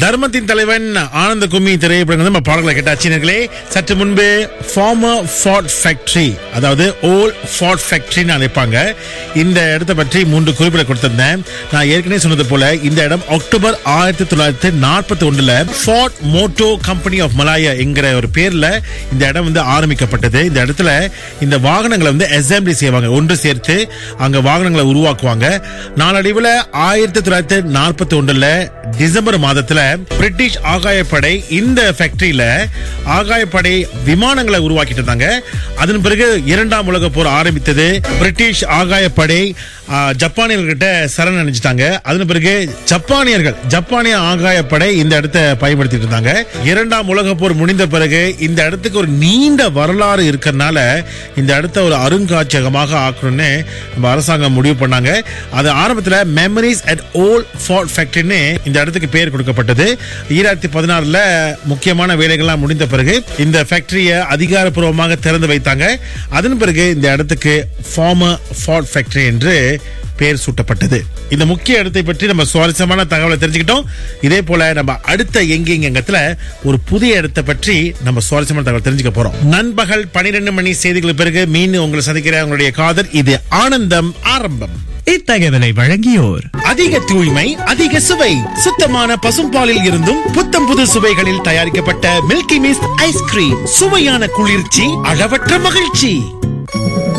தர்மத்தின் தலைவன் ஆனந்த கும்மி திரைப்படங்கள் நம்ம பாடல்களை கேட்டாச்சு நேர்களே சற்று முன்பு ஃபார்மர் ஃபார்ட் ஃபேக்டரி அதாவது ஓல் ஃபார்ட் ஃபேக்டரின்னு அழைப்பாங்க இந்த இடத்தை பற்றி மூன்று குறிப்பிட கொடுத்திருந்தேன் நான் ஏற்கனவே சொன்னது போல இந்த இடம் அக்டோபர் ஆயிரத்தி தொள்ளாயிரத்தி நாற்பத்தி ஒண்ணுல Ford motor company of Malaya என்கிற ஒரு பேர்ல இந்த இடம் வந்து ஆரம்பிக்கப்பட்டது இந்த இடத்துல இந்த வாகனங்களை வந்து அசம்பிளி செய்வாங்க ஒன்று சேர்த்து அங்க வாகனங்களை உருவாக்குவாங்க நாளடைவில் ஆயிரத்தி தொள்ளாயிரத்தி நாற்பத்தி ஒண்ணுல டிசம்பர் மாதத்துல பிரிட்டிஷ் ஆகாயப்படை இந்த ஃபேக்டரியில ஆகாயப்படை விமானங்களை உருவாக்கிட்டு இருந்தாங்க அதன் பிறகு இரண்டாம் உலக போர் ஆரம்பித்தது பிரிட்டிஷ் ஆகாயப்படை ஆ, ஜப்பானியர்கிட்ட சரண் அடைஞ்சிட்டாங்க அதன் பிறகு ஜப்பானியர்கள் ஜப்பானிய ஆகாயப்படை இந்த இடத்தை பயன்படுத்திட்டு இருந்தாங்க இரண்டாம் உலக போர் முடிந்த பிறகு இந்த இடத்துக்கு ஒரு நீண்ட வரலாறு இருக்கிறதுனால இந்த இடத்த ஒரு அருங்காட்சியகமாக ஆக்கணும்னு நம்ம அரசாங்கம் முடிவு பண்ணாங்க அது ஆரம்பத்துல மெமரிஸ் அட் ஓல் ஃபார்ட் ஃபேக்டரின்னு இந்த இடத்துக்கு பேர் கொடுக்கப்பட்டது ஈராயிரத்தி பதினாறுல முக்கியமான வேலைகள்லாம் முடிந்த பிறகு இந்த ஃபேக்டரியை அதிகாரப்பூர்வமாக திறந்து வைத்தாங்க அதன் பிறகு இந்த இடத்துக்கு ஃபார்மர் ஃபார்ட் ஃபேக்டரி என்று பெயர் சூட்டப்பட்டது இந்த முக்கிய இடத்தை பற்றி நம்ம சுவாரஸ்யமான தகவலை தெரிஞ்சுக்கிட்டோம் இதே போல நம்ம அடுத்த எங்கெங்க எங்கத்துல ஒரு புதிய இடத்தை பற்றி நம்ம சுவாரஸ்யமான தகவல் தெரிஞ்சுக்க போறோம் நண்பகல் பனிரெண்டு மணி செய்திகளுக்கு பிறகு மீன் உங்களை சந்திக்கிற உங்களுடைய காதல் இது ஆனந்தம் ஆரம்பம் இத்தகவலை வழங்கியோர் அதிக தூய்மை அதிக சுவை சுத்தமான பசும்பாலில் இருந்தும் புத்தம் புது சுவைகளில் தயாரிக்கப்பட்ட மில்கி மிஸ்ட் ஐஸ்கிரீம் சுவையான குளிர்ச்சி அளவற்ற மகிழ்ச்சி